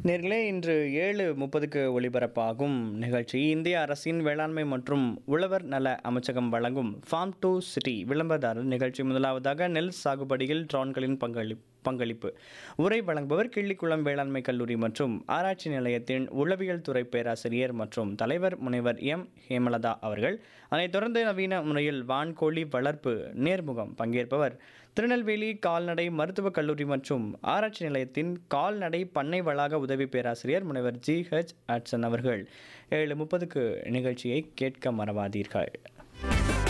நேர்களே இன்று ஏழு முப்பதுக்கு ஒளிபரப்பாகும் நிகழ்ச்சி இந்திய அரசின் வேளாண்மை மற்றும் உழவர் நல அமைச்சகம் வழங்கும் ஃபார்ம் டு சிட்டி விளம்பரதாரர் நிகழ்ச்சி முதலாவதாக நெல் சாகுபடியில் ட்ரோன்களின் பங்களி பங்களிப்பு உரை வழங்குபவர் கிள்ளிக்குளம் வேளாண்மை கல்லூரி மற்றும் ஆராய்ச்சி நிலையத்தின் உளவியல் துறை பேராசிரியர் மற்றும் தலைவர் முனைவர் எம் ஹேமலதா அவர்கள் அதைத் தொடர்ந்து நவீன முறையில் வான்கோழி வளர்ப்பு நேர்முகம் பங்கேற்பவர் திருநெல்வேலி கால்நடை மருத்துவக் கல்லூரி மற்றும் ஆராய்ச்சி நிலையத்தின் கால்நடை பண்ணை வளாக உதவி பேராசிரியர் முனைவர் ஜி ஹெச் அட்சன் அவர்கள் ஏழு முப்பதுக்கு நிகழ்ச்சியை கேட்க மறவாதீர்கள்